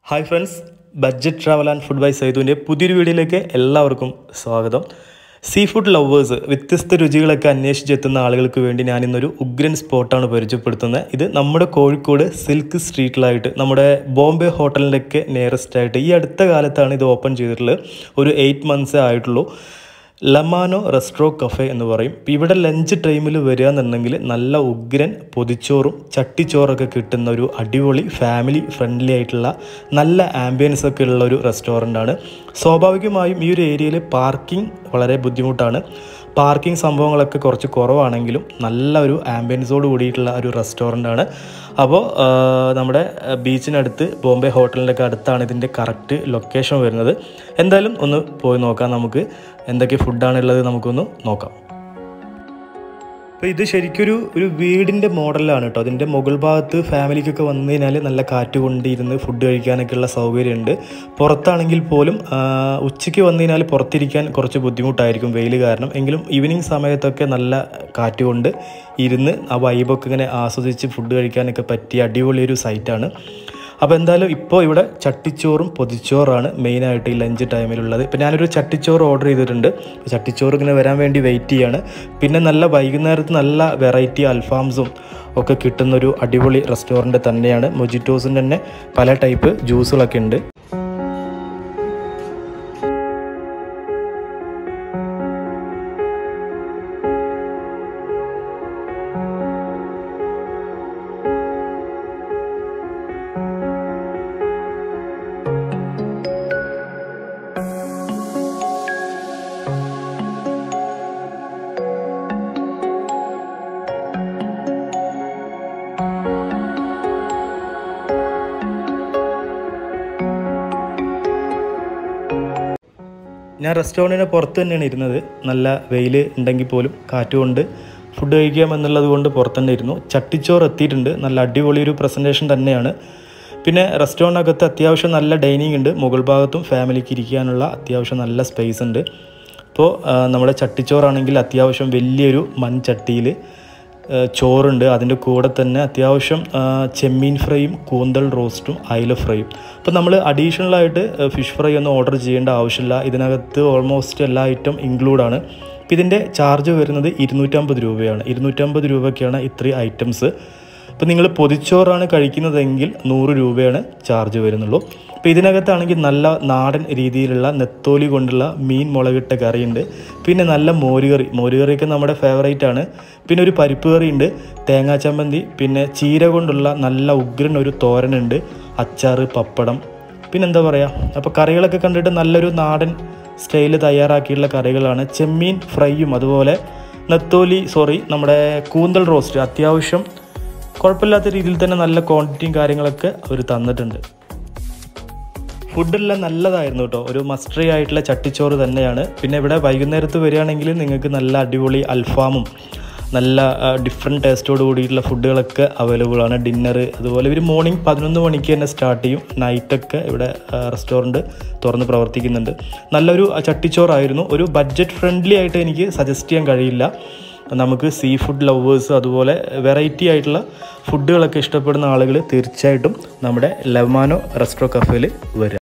hi friends budget travel and food by സൈതുവിൻ്റെ പുതിയൊരു വീഡിയോയിലേക്ക് എല്ലാവർക്കും സ്വാഗതം സീ ഫുഡ് ലവേഴ്സ് വ്യത്യസ്ത രുചികളൊക്കെ അന്വേഷിച്ചെത്തുന്ന ആളുകൾക്ക് വേണ്ടി ഞാൻ ഇന്നൊരു ഉഗ്രൻ സ്പോട്ടാണ് പരിചയപ്പെടുത്തുന്നത് ഇത് നമ്മുടെ കോഴിക്കോട് സിൽക്ക് സ്ട്രീറ്റിലായിട്ട് നമ്മുടെ ബോംബെ ഹോട്ടലിൻ്റെയൊക്കെ നിയറസ്റ്റ് ആയിട്ട് ഈ അടുത്ത കാലത്താണ് ഇത് ഓപ്പൺ ചെയ്തിട്ടുള്ളത് ഒരു എയ്റ്റ് മന്ത്സേ ആയിട്ടുള്ളൂ ലമാനോ റെസ്ട്രോ കഫേ എന്ന് പറയും ഇപ്പം ഇവിടെ ലഞ്ച് ടൈമിൽ വരിക എന്നുണ്ടെങ്കിൽ നല്ല ഉഗ്രൻ പൊതിച്ചോറും ചട്ടിച്ചോറൊക്കെ കിട്ടുന്ന ഒരു അടിപൊളി ഫാമിലി ഫ്രണ്ട്ലി ആയിട്ടുള്ള നല്ല ആംബിയൻസ് ഒക്കെ ഉള്ള ഒരു റെസ്റ്റോറൻ്റ് ആണ് സ്വാഭാവികമായും ഈ ഒരു ഏരിയയിൽ പാർക്കിംഗ് വളരെ ബുദ്ധിമുട്ടാണ് പാർക്കിംഗ് സംഭവങ്ങളൊക്കെ കുറച്ച് കുറവാണെങ്കിലും നല്ല ഒരു ആംബിയൻസോട് കൂടിയിട്ടുള്ള ഒരു റെസ്റ്റോറൻ്റ് ആണ് അപ്പോൾ ആ, നമ്മുടെ ബീച്ചിനടുത്ത് ബോംബെ ഹോട്ടലിൻ്റെ ഒക്കെ അടുത്താണ് ഇതിൻ്റെ കറക്റ്റ് ലൊക്കേഷൻ വരുന്നത് എന്തായാലും ഒന്ന് പോയി നോക്കാം നമുക്ക് എന്തൊക്കെ ഫുഡാണുള്ളത് നമുക്കൊന്ന് നോക്കാം അപ്പോൾ ഇത് ശരിക്കൊരു ഒരു വീടിൻ്റെ മോഡലാണ് കേട്ടോ അതിൻ്റെ മുകൾ ഭാഗത്ത് ഫാമിലിക്കൊക്കെ വന്നു കഴിഞ്ഞാൽ നല്ല കാറ്റ് കൊണ്ടിരുന്ന് ഫുഡ് കഴിക്കാനൊക്കെയുള്ള സൗകര്യമുണ്ട് പുറത്താണെങ്കിൽ പോലും ആ, ഉച്ചയ്ക്ക് വന്നു കഴിഞ്ഞാൽ പുറത്തിരിക്കാൻ കുറച്ച് ബുദ്ധിമുട്ടായിരിക്കും വെയിൽ കാരണം എങ്കിലും ഈവനിങ് സമയത്തൊക്കെ നല്ല കാറ്റ് കൊണ്ട് ഇരുന്ന് ആ വൈബൊക്കെ ഇങ്ങനെ ആസ്വദിച്ച് ഫുഡ് കഴിക്കാനൊക്കെ പറ്റിയ അടിപൊളി ഒരു സൈറ്റാണ് അപ്പോൾ എന്തായാലും ഇപ്പോൾ ഇവിടെ ചട്ടിച്ചോറും പൊതിച്ചോറാണ് മെയിനായിട്ട് ഈ ലഞ്ച് ടൈമിലുള്ളത് ഇപ്പം ഞാനൊരു ചട്ടിച്ചോറ് ഓർഡർ ചെയ്തിട്ടുണ്ട് അപ്പോൾ ചട്ടിച്ചോറ് ഇങ്ങനെ വരാൻ വേണ്ടി വെയിറ്റ് ചെയ്യാണ് പിന്നെ നല്ല വൈകുന്നേരത്ത് നല്ല വെറൈറ്റി അൽഫാംസും ഒക്കെ കിട്ടുന്നൊരു അടിപൊളി റെസ്റ്റോറൻറ്റ് തന്നെയാണ് മൊജിറ്റോസിൻ്റെ തന്നെ പല ടൈപ്പ് ജ്യൂസുകളൊക്കെ ഉണ്ട് ഞാൻ റെസ്റ്റോറൻറ്റിന് പുറത്ത് തന്നെയാണ് ഇരുന്നത് നല്ല വെയിൽ ഉണ്ടെങ്കിൽ പോലും കാറ്റ് കൊണ്ട് ഫുഡ് കഴിക്കാം എന്നുള്ളത് കൊണ്ട് പുറത്ത് തന്നെ ഇരുന്നു ചട്ടിച്ചോറ് എത്തിയിട്ടുണ്ട് നല്ല അടിപൊളി ഒരു പ്രസൻറ്റേഷൻ തന്നെയാണ് പിന്നെ റെസ്റ്റോറൻറ്റിനകത്ത് അത്യാവശ്യം നല്ല ഡൈനിങ് ഉണ്ട് മുകൾ ഭാഗത്തും ഫാമിലിക്ക് ഇരിക്കാനുള്ള അത്യാവശ്യം നല്ല സ്പേസ് ഉണ്ട് ഇപ്പോൾ നമ്മുടെ ചട്ടിച്ചോറാണെങ്കിൽ അത്യാവശ്യം വലിയൊരു മൺചട്ടിയിൽ ഏഹ് ചോറുണ്ട് അതിൻ്റെ കൂടെ തന്നെ അത്യാവശ്യം ആ, ചെമ്മീൻ ഫ്രൈയും കൂന്തൽ റോസ്റ്റും അയില ഫ്രൈയും അപ്പോൾ നമ്മൾ അഡീഷണലായിട്ട് ഫിഷ് ഫ്രൈ ഒന്നും ഓർഡർ ചെയ്യേണ്ട ആവശ്യമില്ല ഇതിനകത്ത് ഓൾമോസ്റ്റ് എല്ലാ ഐറ്റം ഇൻക്ലൂഡാണ് അപ്പോൾ ഇതിൻ്റെ ചാർജ് വരുന്നത് ഇരുന്നൂറ്റമ്പത് രൂപയാണ് ഇരുന്നൂറ്റമ്പത് രൂപയ്ക്കാണ് ഇത്രയും ഐറ്റംസ് അപ്പോൾ നിങ്ങൾ പൊതിച്ചോറാണ് കഴിക്കുന്നതെങ്കിൽ നൂറ് രൂപയാണ് ചാർജ് വരുന്നുള്ളൂ അപ്പോൾ ഇതിനകത്താണെങ്കിൽ നല്ല നാടൻ രീതിയിലുള്ള നെത്തോലി കൊണ്ടുള്ള മീൻ മുളകിട്ട കറിയുണ്ട് പിന്നെ നല്ല മോരുകറി മോരുകറിയൊക്കെ നമ്മുടെ ഫേവറേറ്റ് ആണ് പിന്നെ ഒരു പരിപ്പ് കറിയുണ്ട് തേങ്ങാ ചമ്മന്തി പിന്നെ ചീര കൊണ്ടുള്ള നല്ല ഉഗ്രൻ ഒരു തോരനുണ്ട് അച്ചാറ് പപ്പടം പിന്നെന്താ പറയുക അപ്പോൾ കറികളൊക്കെ കണ്ടിട്ട് നല്ലൊരു നാടൻ സ്റ്റൈല് തയ്യാറാക്കിയിട്ടുള്ള കറികളാണ് ചെമ്മീൻ ഫ്രൈയും അതുപോലെ നെത്തോലി സോറി നമ്മുടെ കൂന്തൽ റോസ്റ്റ് അത്യാവശ്യം കുഴപ്പമില്ലാത്ത രീതിയിൽ തന്നെ നല്ല ക്വാണ്ടിറ്റിയും കാര്യങ്ങളൊക്കെ അവർ തന്നിട്ടുണ്ട് ഫുഡെല്ലാം നല്ലതായിരുന്നു കേട്ടോ ഒരു മസ്റ്ററി ആയിട്ടുള്ള ചട്ടിച്ചോറ് തന്നെയാണ് പിന്നെ ഇവിടെ വൈകുന്നേരത്ത് വരികയാണെങ്കിൽ നിങ്ങൾക്ക് നല്ല അടിപൊളി അൽഫാമും നല്ല ഡിഫറെൻറ്റ് ടേസ്റ്റോട് കൂടിയിട്ടുള്ള ഫുഡുകളൊക്കെ അവൈലബിൾ ആണ് ഡിന്നർ അതുപോലെ ഇവർ മോർണിംഗ് പതിനൊന്ന് മണിക്ക് തന്നെ സ്റ്റാർട്ട് ചെയ്യും നൈറ്റൊക്കെ ഇവിടെ റെസ്റ്റോറൻറ്റ് തുറന്ന് പ്രവർത്തിക്കുന്നുണ്ട് നല്ലൊരു ചട്ടിച്ചോറായിരുന്നു ഒരു ബഡ്ജറ്റ് ഫ്രണ്ട്ലി ആയിട്ട് എനിക്ക് സജസ്റ്റ് ചെയ്യാൻ കഴിയില്ല നമുക്ക് സീ ഫുഡ് ലവേഴ്സ് അതുപോലെ വെറൈറ്റി ആയിട്ടുള്ള ഫുഡുകളൊക്കെ ഇഷ്ടപ്പെടുന്ന ആളുകൾ തീർച്ചയായിട്ടും നമ്മുടെ ലവ്മാനോ റെസ്റ്റോ കഫേയിൽ വരിക